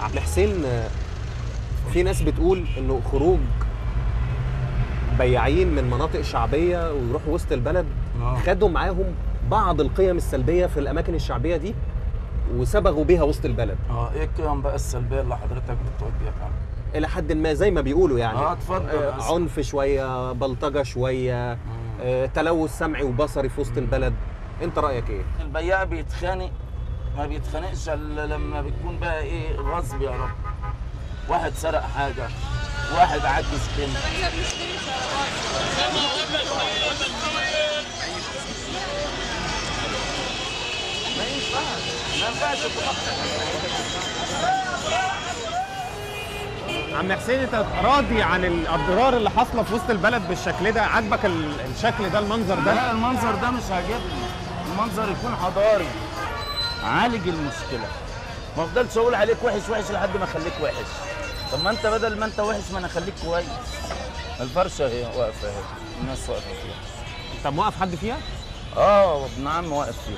عم حسين آه، في ناس بتقول انه خروج بياعين من مناطق شعبيه ويروحوا وسط البلد آه. خدوا معاهم بعض القيم السلبيه في الاماكن الشعبيه دي وسبغوا بيها وسط البلد اه ايه القيم بقى السلبيه اللي حضرتك بتوجهها الى حد ما زي ما بيقولوا يعني اه اتفضل آه، بس. عنف شويه بلطجه شويه آه، تلوث سمعي وبصري في وسط البلد انت رايك ايه البياع بيتخانق ما بيتخانقش الا لما بتكون بقى ايه غصب يا رب واحد سرق حاجه واحد عجز بنت ما ينفعش ما ينفعش عم حسين انت راضي عن الاضرار اللي حاصله في وسط البلد بالشكل ده عاجبك ال- الشكل ده المنظر ده لا المنظر ده مش عاجبني المنظر يكون حضاري عالج المشكله ما افضلش اقول عليك وحش وحش لحد ما اخليك وحش طب ما انت بدل ما انت وحش ما انا اخليك كويس الفرشه اهي واقفه اهي الناس واقفه فيها طب موقف حد فيها اه ابن عم واقف فيها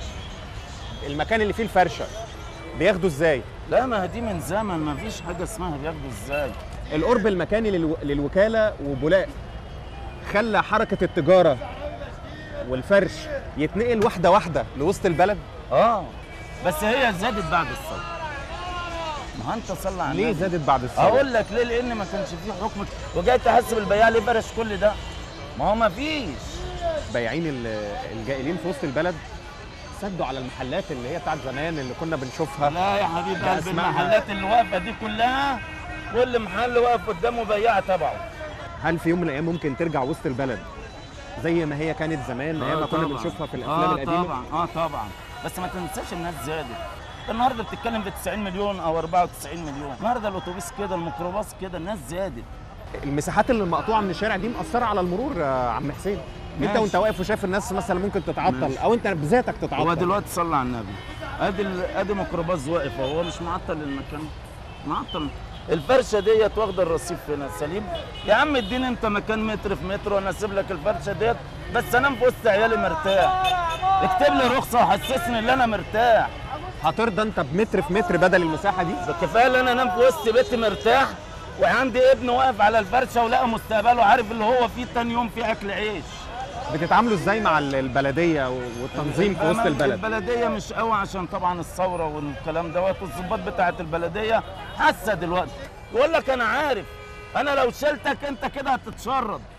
المكان اللي فيه الفرشه بياخدوا ازاي لا ما دي من زمن ما فيش حاجه اسمها بياخدوا ازاي القرب المكاني للو... للوكاله وبولاق خلى حركه التجاره والفرش يتنقل واحده واحده لوسط البلد اه بس هي زادت بعد الثوره ما هو انت صلى على ليه النبي. زادت بعد الثوره اقول لك ليه لان ما كانش فيه حكم وجاي تحاسب البياع ليه برش كل ده ما هو ما فيش بياعين ال- الجائلين في وسط البلد سدوا على المحلات اللي هي بتاعت زمان اللي كنا بنشوفها لا يا حبيب قلبي بأسمائها. المحلات اللي واقفه دي كلها كل محل واقف قدامه بياع تبعه هل في يوم من الايام ممكن ترجع وسط البلد زي ما هي كانت زمان ايام ما كنا بنشوفها في الافلام آه القديمه طبعا اه طبعا بس ما تنساش الناس زادت النهارده بتتكلم في 90 مليون او 94 مليون النهارده الاتوبيس كده الميكروباص كده الناس زادت المساحات اللي مقطوعه من الشارع دي مأثره على المرور يا عم حسين انت ماشي. وانت واقف وشايف الناس مثلا ممكن تتعطل ماشي. او انت بذاتك تتعطل هو دلوقتي صلى على النبي ادي ال- ادي ميكروباص واقف هو مش معطل المكان معطل الفرشه ديت واخده الرصيف هنا سليم يا عم اديني انت مكان متر في متر وانا اسيب لك الفرشه ديت بس انام في وسط عيالي مرتاح اكتب لي رخصه وحسسني ان انا مرتاح هترضى انت بمتر في متر بدل المساحه دي كفايه ان انا انام في وسط بيتي مرتاح وعندي ابن واقف على الفرشه ولقى مستقبله عارف اللي هو فيه تاني يوم فيه اكل عيش بتتعاملوا ازاي مع ال- البلديه والتنظيم في وسط الأمانة البلد البلديه مش قوي عشان طبعا الثوره والكلام دوت والظباط بتاعه البلديه حاسه دلوقتي يقول لك انا عارف انا لو شلتك انت كده هتتشرد